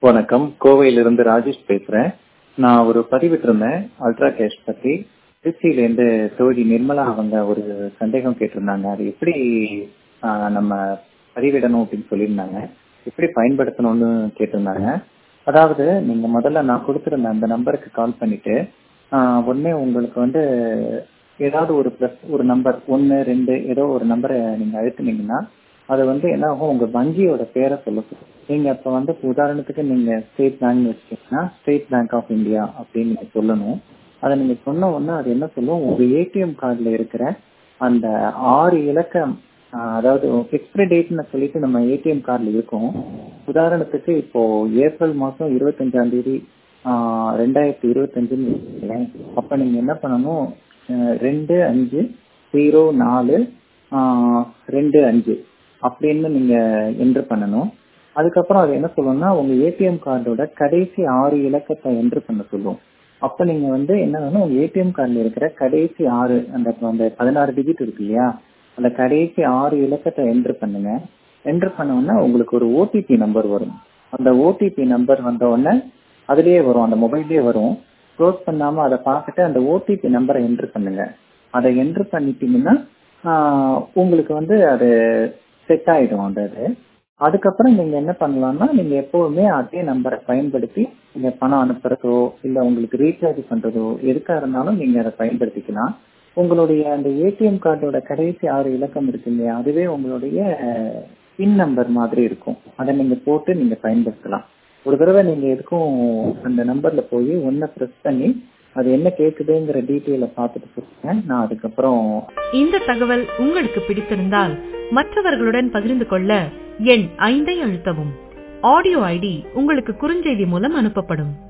வணக்கம் கோவையிலிருந்து ராஜேஷ் பேசுறேன் நான் ஒரு பதிவிட்டிருந்தேன் அல்ட்ரா கேஷ் பத்தி திருச்சியிலேருந்து தோழி நிர்மலா அவங்க ஒரு சந்தேகம் கேட்டிருந்தாங்க அது எப்படி ஆஹ், நம்ம பதிவிடணும் அப்படின்னு சொல்லியிருந்தாங்க எப்படி பயன்படுத்தணும்னு கேட்டிருந்தாங்க அதாவது நீங்க முதல்ல நான் கொடுத்திருந்த அந்த நம்பருக்கு கால் பண்ணிட்டு ஆஹ், உடனே உங்களுக்கு வந்து ஏதாவது ஒரு ப்ளஸ் ஒரு நம்பர் ஒன்று ரெண்டு ஏதோ ஒரு நம்பரை நீங்க அழுத்துனீங்கன்னா அது வந்து என்ன ஆகும் உங்க வங்கியோட பேரை சொல்ல சொல்லும். நீங்க அப்ப வந்து இப்ப உதாரணத்துக்கு நீங்க ஸ்டேட் பேங்க் வச்சுக்கீங்கன்னா ஸ்டேட் பேங்க் ஆஃப் இந்தியா அப்படின்னு நீங்க சொல்லணும் அதை நீங்க சொன்ன உடனே அது என்ன சொல்லும் உங்க ஏடிஎம் கார்டுல இருக்கிற அந்த ஆறு இலக்கம் ஆஹ், அதாவது எக்ஸ்பிரி டேட்னு சொல்லிட்டு நம்ம ஏடிஎம் கார்டுல இருக்கும் உதாரணத்துக்கு இப்போ ஏப்ரல் மாசம் இருபத்தஞ்சாம் தேதி ஆஹ், ரெண்டாயிரத்தி இருபத்தஞ்சுன்னு வச்சுக்கோங்களேன் அப்ப நீங்க என்ன பண்ணணும் ஆஹ், ரெண்டு அஞ்சு ஜீரோ நாலு ஆஹ், ரெண்டு அஞ்சு அப்படின்னு நீங்க என்ட்ரு பண்ணணும் அதுக்கப்புறம் அது என்ன சொல்லும்னா உங்க ஏடிஎம் கார்டோட கடைசி ஆறு இலக்கத்தை என்ட்ரு பண்ண சொல்லும் அப்ப நீங்க வந்து என்ன வேணும் உங்க ஏடிஎம் கார்டுல இருக்கிற கடைசி ஆறு அந்த அந்த பதினாறு டிஜிட் இருக்கு இல்லையா அந்த கடைசி ஆறு இலக்கத்தை என்ட்ரு பண்ணுங்க என்ட்ரு பண்ண உடனே உங்களுக்கு ஒரு ஓடிபி நம்பர் வரும் அந்த ஓடிபி நம்பர் வந்த உடனே அதுலயே வரும் அந்த மொபைல்லயே வரும் க்ளோஸ் பண்ணாம அதை பார்த்துட்டு அந்த ஓடிபி நம்பரை என்ட்ரு பண்ணுங்க அதை என்ட்ரு பண்ணிட்டீங்கன்னா ஆஹ், உங்களுக்கு வந்து அது செட் ஆயிடும் அந்த இது அதுக்கப்புறம் நீங்க என்ன பண்ணலாம்னா நீங்க எப்பவுமே அதே நம்பரை பயன்படுத்தி நீங்க பணம் அனுப்புறதோ இல்ல உங்களுக்கு ரீசார்ஜ் பண்றதோ எதுக்கா இருந்தாலும் நீங்க அதை பயன்படுத்திக்கலாம் உங்களுடைய அந்த ஏடிஎம் கார்டோட கடைசி ஆறு இலக்கம் இருக்கு இல்லையா அதுவே உங்களுடைய பின் நம்பர் மாதிரி இருக்கும் அதை நீங்க போட்டு நீங்க பயன்படுத்தலாம் ஒரு தடவை நீங்க எதுக்கும் அந்த நம்பர்ல போய் ஒன்ன ப்ரெஸ் பண்ணி அது என்ன கேக்குதுங்கிற டீட்டெயில பார்த்துட்டு சொல்லுங்க நான் அதுக்கப்புறம் இந்த தகவல் உங்களுக்கு பிடித்திருந்தால் மற்றவர்களுடன் பகிர்ந்து கொள்ள எண் ஐந்தை அழுத்தவும் ஆடியோ ஐடி உங்களுக்கு குறுஞ்செய்தி மூலம் அனுப்பப்படும்